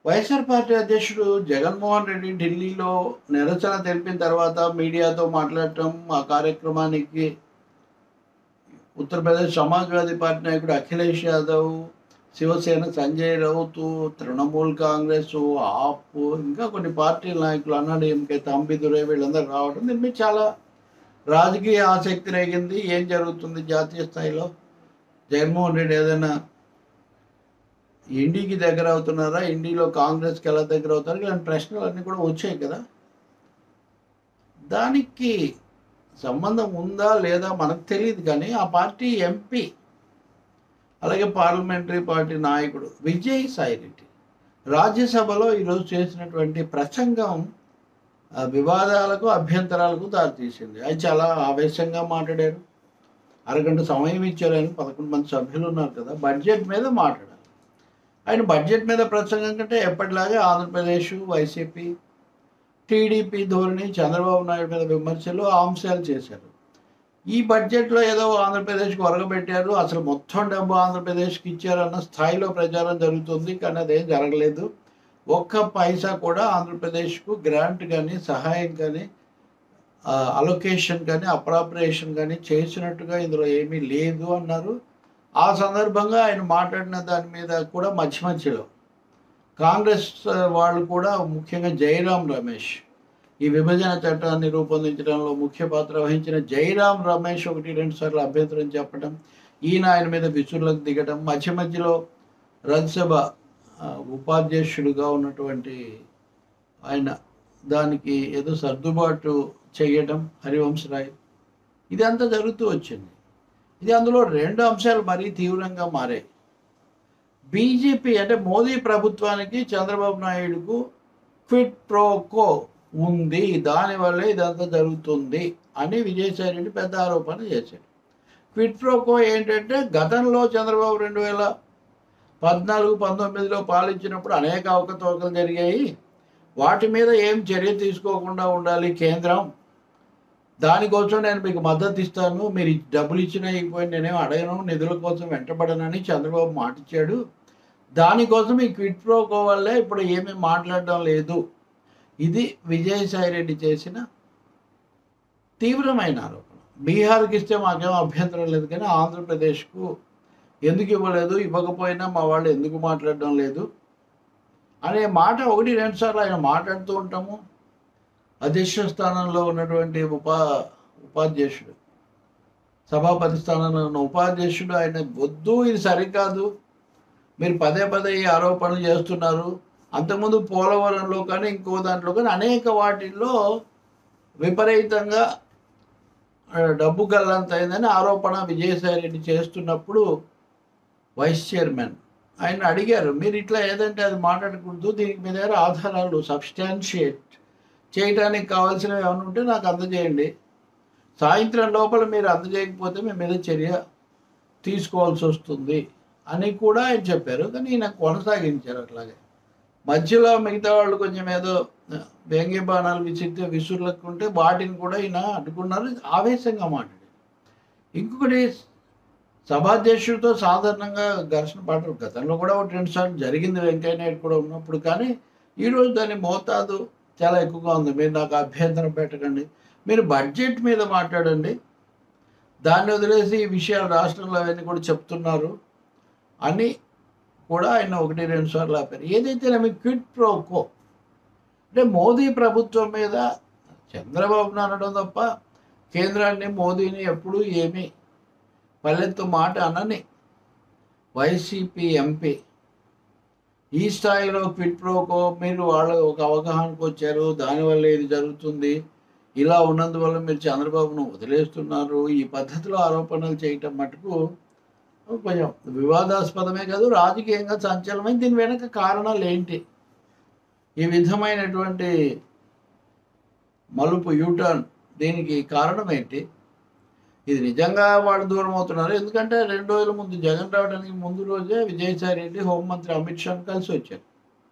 YSR party అధ్యక్షుడు జగన్మోహన్ రెడ్డి ఢిల్లీలో నిరసన తెలిపిన తర్వాత మీడియాతో మాట్లాడటం ఆ కార్యక్రమానికి ఉత్తరప్రదేశ్ సమాజ్వాదీ పార్టీ నాయకుడు అఖిలేష్ యాదవ్ శివసేన సంజయ్ రౌత్ తృణమూల్ కాంగ్రెస్ ఆప్ ఇంకా కొన్ని పార్టీల నాయకులు అన్నాడీఎంకే తంబిదురై వీళ్ళందరూ రావడం దీని మీద చాలా రాజకీయ ఆసక్తి రేగింది ఏం జరుగుతుంది జాతీయ స్థాయిలో జగన్మోహన్ రెడ్డి ఏదైనా ఇండికి దగ్గర అవుతున్నారా ఇండిలో కాంగ్రెస్కి ఎలా దగ్గర అవుతారు ఇలాంటి ప్రశ్నలు అన్నీ కూడా వచ్చాయి కదా దానికి సంబంధం ఉందా లేదా మనకు తెలియదు కానీ ఆ పార్టీ ఎంపీ అలాగే పార్లమెంటరీ పార్టీ నాయకుడు విజయ్ సాయిరెడ్డి రాజ్యసభలో ఈరోజు చేసినటువంటి ప్రసంగం ఆ, వివాదాలకు అభ్యంతరాలకు దారితీసింది అది చాలా ఆవేశంగా మాట్లాడారు అరగంట సమయం ఇచ్చారు ఆయన పదకొండు మంది సభ్యులు ఉన్నారు కదా బడ్జెట్ మీద మాట్లాడాలి ఆయన బడ్జెట్ మీద ప్రసంగం కంటే ఎప్పటిలాగే ఆంధ్రప్రదేశ్ వైసీపీ టీడీపీ ధోరణి చంద్రబాబు నాయుడు మీద విమర్శలు ఆ అంశాలు చేశారు ఈ బడ్జెట్లో ఏదో ఆంధ్రప్రదేశ్కి ఒరగబెట్టారు అసలు మొత్తం డబ్బు ఆంధ్రప్రదేశ్కి ఇచ్చారన్న స్థాయిలో ప్రచారం జరుగుతుంది కానీ అదేం జరగలేదు ఒక్క పైసా కూడా ఆంధ్రప్రదేశ్కు గ్రాంట్ కానీ సహాయం కానీ అలొకేషన్ కానీ అప్రాపరేషన్ కానీ చేసినట్టుగా ఇందులో ఏమీ లేదు అన్నారు ఆ సందర్భంగా ఆయన మాట్లాడిన దాని మీద కూడా మధ్య మధ్యలో కాంగ్రెస్ ఆ, వాళ్ళు కూడా ముఖ్యంగా జయరాం రమేష్ ఈ విభజన చట్టాన్ని రూపొందించడంలో ముఖ్య పాత్ర వహించిన జయరాం రమేష్ ఒకటి రెండు సార్లు అభ్యంతరం చెప్పడం ఈయన ఆయన మీద విసురులకు దిగడం మధ్య మధ్యలో రాజ్యసభ ఆ, ఉపాధ్యక్షుడుగా ఉన్నటువంటి ఆయన దానికి ఏదో సర్దుబాటు చేయడం హరివంశరాయ్ ఇదంతా జరుగుతూ వచ్చింది ఇది అందులో రెండు అంశాలు మరీ తీవ్రంగా మారాయి బీజేపీ అంటే మోదీ ప్రభుత్వానికి చంద్రబాబు నాయుడుకు క్విట్ ప్రోకో ఉంది దానివల్లే ఇదంతా జరుగుతుంది అని విజయసాయి రెడ్డి పెద్ద ఆరోపణ చేశాడు క్విట్ ప్రోకో ఏంటంటే గతంలో చంద్రబాబు రెండు వేల పద్నాలుగు పంతొమ్మిదిలో పాలించినప్పుడు అనేక అవకతవకలు జరిగాయి వాటి మీద ఏం చర్య తీసుకోకుండా ఉండాలి కేంద్రం దానికోసం నేను మీకు మద్దతు ఇస్తాను మీరు డబ్బులు ఇచ్చినా ఇవ్వకపోయినా నేనేం అడగను నిధుల కోసం వెంటబడనని చంద్రబాబు మాటిచ్చాడు దానికోసం ఈ క్విట్ ప్రోకో వల్లే ఇప్పుడు ఏమీ మాట్లాడడం లేదు ఇది విజయసాయి రెడ్డి చేసిన తీవ్రమైన ఆరోపణ బీహార్కి ఇస్తే మాకేం అభ్యంతరం లేదు కానీ ఆంధ్రప్రదేశ్కు ఎందుకు ఇవ్వలేదు ఇవ్వకపోయినా మా వాళ్ళు ఎందుకు మాట్లాడడం లేదు అనే మాట ఒకటి రెండు సార్లు ఆయన మాట్లాడుతూ ఉంటాము అధ్యక్ష స్థానంలో ఉన్నటువంటి ఉపా ఉపాధ్యక్షుడు సభాపతి స్థానంలో ఉన్న ఉపాధ్యక్షుడు ఆయన వద్దు ఇది సరికాదు మీరు పదే పదే ఈ ఆరోపణలు చేస్తున్నారు అంతకుముందు పోలవరంలో కానీ ఇంకో దాంట్లో కానీ అనేక వాటిల్లో విపరీతంగా ఆ, డబ్బు గల్లంత అయిందని ఆరోపణ విజయసాయి రెడ్డి చేస్తున్నప్పుడు వైస్ చైర్మన్ ఆయన అడిగారు మీరు ఇట్లా ఏదంటే అది మాట్లాడకూడదు దీనికి మీ దగ్గర ఆధారాలు సబ్స్టాన్షియేట్ చేయడానికి కావాల్సినవి ఏమైనా ఉంటే నాకు అందజేయండి సాయంత్రం లోపల మీరు అందజేయకపోతే మీ మీద చర్య తీసుకోవాల్సి వస్తుంది అని కూడా ఆయన చెప్పారు కానీ ఈయన కొనసాగించారు అట్లాగే మధ్యలో మిగతా వాళ్ళు కొంచెం ఏదో వ్యంగ్య బాణాలు విసిరితే విసురులకుంటే వాటిని కూడా ఈయన అడ్డుకున్నారు ఆవేశంగా మాట్లాడారు ఇంకొకటి సభాధ్యక్షుడితో సాధారణంగా ఘర్షణ పడరు గతంలో కూడా ఒకటి రెండు సార్లు జరిగింది వెంకయ్య నాయుడు కూడా ఉన్నప్పుడు కానీ ఈరోజు దాని మోతాదు చాలా ఎక్కువగా ఉంది మీరు నాకు అభ్యంతరం పెట్టకండి మీరు బడ్జెట్ మీద మాట్లాడండి దాన్ని వదిలేసి ఈ విషయాలు రాష్ట్రంలో అవన్నీ కూడా చెప్తున్నారు అని కూడా ఆయన ఒకటి రెండు సార్లు ఆపారు ఏదైతే మీకు క్విట్ ప్రోకో అంటే మోదీ ప్రభుత్వం మీద చంద్రబాబును అనడం తప్ప కేంద్రాన్ని మోదీని ఎప్పుడూ ఏమీ పల్లెత్తు మాట అనని వైసీపీ ఎంపీ ఈ స్థాయిలో క్విట్ ప్రోకో మీరు వాళ్ళ ఒక అవగాహనకు వచ్చారు దానివల్ల ఇది జరుగుతుంది ఇలా ఉన్నందువల్ల మీరు చంద్రబాబును వదిలేస్తున్నారు ఈ పద్ధతిలో ఆరోపణలు చేయటం మటుకు కొంచెం వివాదాస్పదమే కాదు రాజకీయంగా సంచలనమైన దీని వెనక కారణాలు ఏంటి ఈ విధమైనటువంటి మలుపు యూటర్న్ దీనికి కారణం ఏంటి ఇది నిజంగా వాళ్ళు దూరం అవుతున్నారు ఎందుకంటే రెండు రోజుల ముందు జగన్ రావడానికి ముందు రోజే విజయసాయి రెడ్డి హోంమంత్రి అమిత్ షాను కలిసి వచ్చారు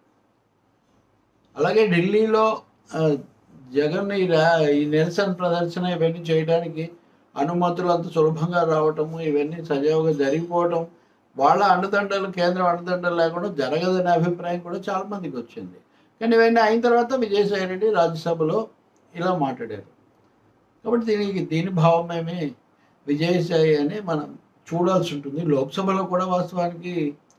అలాగే ఢిల్లీలో ఆ, జగన్ ఈ రా- ఈ నిరసన ప్రదర్శన ఇవన్నీ చేయడానికి అనుమతులు అంత సులభంగా రావటము ఇవన్నీ సజావుగా జరిగిపోవటం వాళ్ళ అండదండలు కేంద్రం అండదండలు లేకుండా జరగదనే అభిప్రాయం కూడా చాలా మందికి వచ్చింది కానీ ఇవన్నీ అయిన తర్వాత విజయసాయి రెడ్డి రాజ్యసభలో ఇలా మాట్లాడారు కాబట్టి దీనికి దీని భావమేమి విజయసాయి అని మనం చూడాల్సి ఉంటుంది లోక్సభలో కూడా వాస్తవానికి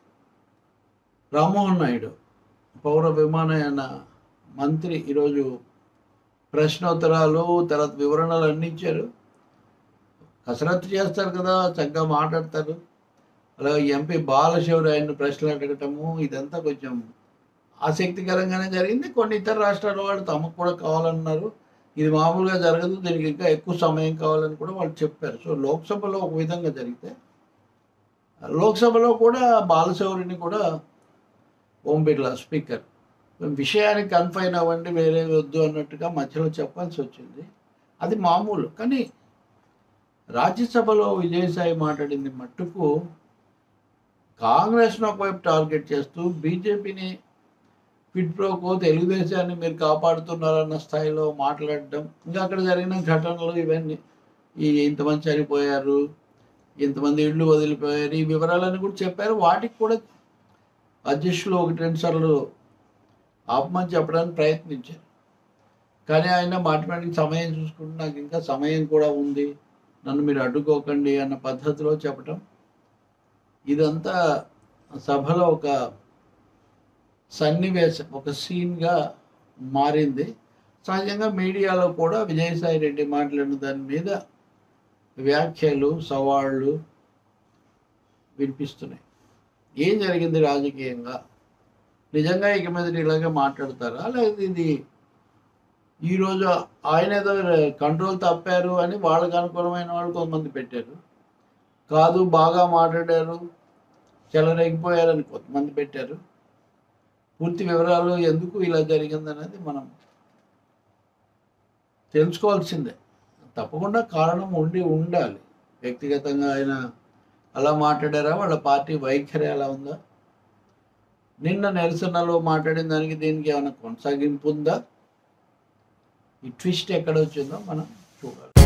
రామ్మోహన్ నాయుడు పౌర విమానయాన మంత్రి ఈరోజు ప్రశ్నోత్తరాలు తర్వాత వివరణలు అన్నీ ఇచ్చారు కసరత్తు చేస్తారు కదా చక్కగా మాట్లాడతారు అలాగే ఎంపీ బాలశివరి ఆయన ప్రశ్నలు అడగటము ఇదంతా కొంచెం ఆసక్తికరంగానే జరిగింది కొన్ని ఇతర రాష్ట్రాల వాళ్ళు తమకు కూడా కావాలన్నారు ఇది మామూలుగా జరగదు దీనికి ఇంకా ఎక్కువ సమయం కావాలని కూడా వాళ్ళు చెప్పారు సో లోక్సభలో ఒక విధంగా జరిగితే లోక్సభలో కూడా బాలశౌరిని కూడా ఓం బిర్లా స్పీకర్ విషయానికి కన్ఫైన్ అవ్వండి వేరే వద్దు అన్నట్టుగా మధ్యలో చెప్పాల్సి వచ్చింది అది మామూలు కానీ రాజ్యసభలో విజయసాయి మాట్లాడింది మట్టుకు కాంగ్రెస్ను ఒకవైపు టార్గెట్ చేస్తూ బీజేపీని ఫిట్ ప్రోకో తెలుగుదేశాన్ని మీరు కాపాడుతున్నారన్న స్థాయిలో మాట్లాడడం ఇంకా అక్కడ జరిగిన ఘటనలు ఇవన్నీ ఈ ఇంతమంది చనిపోయారు ఇంతమంది ఇళ్ళు వదిలిపోయారు ఈ వివరాలన్నీ కూడా చెప్పారు వాటికి కూడా అధ్యక్షులు ఒకటి రెండు సార్లు ఆపమని చెప్పడానికి ప్రయత్నించారు కానీ ఆయన మాటి మాటికి సమయం చూసుకుంటే నాకు ఇంకా సమయం కూడా ఉంది నన్ను మీరు అడ్డుకోకండి అన్న పద్ధతిలో చెప్పటం ఇదంతా సభలో ఒక సన్నివేశం ఒక సీన్గా మారింది సహజంగా మీడియాలో కూడా విజయసాయి రెడ్డి మాట్లాడిన దాని మీద వ్యాఖ్యలు సవాళ్ళు వినిపిస్తున్నాయి ఏం జరిగింది రాజకీయంగా నిజంగా ఇక మీద ఇలాగే మాట్లాడతారా లేదా ఇది ఈరోజు ఆయన ఏదో కంట్రోల్ తప్పారు అని వాళ్ళకి అనుకూలమైన వాళ్ళు కొంతమంది పెట్టారు కాదు బాగా మాట్లాడారు చెలరేగిపోయారని కొంతమంది పెట్టారు పూర్తి వివరాలు ఎందుకు ఇలా జరిగింది అనేది మనం తెలుసుకోవాల్సిందే తప్పకుండా కారణం ఉండి ఉండాలి వ్యక్తిగతంగా ఆయన అలా మాట్లాడారా వాళ్ళ పార్టీ వైఖరి ఎలా ఉందా నిన్న నిరసనలో మాట్లాడిన దానికి దీనికి ఏమైనా కొనసాగింపు ఉందా ఈ ట్విస్ట్ ఎక్కడ వచ్చిందో మనం చూడాలి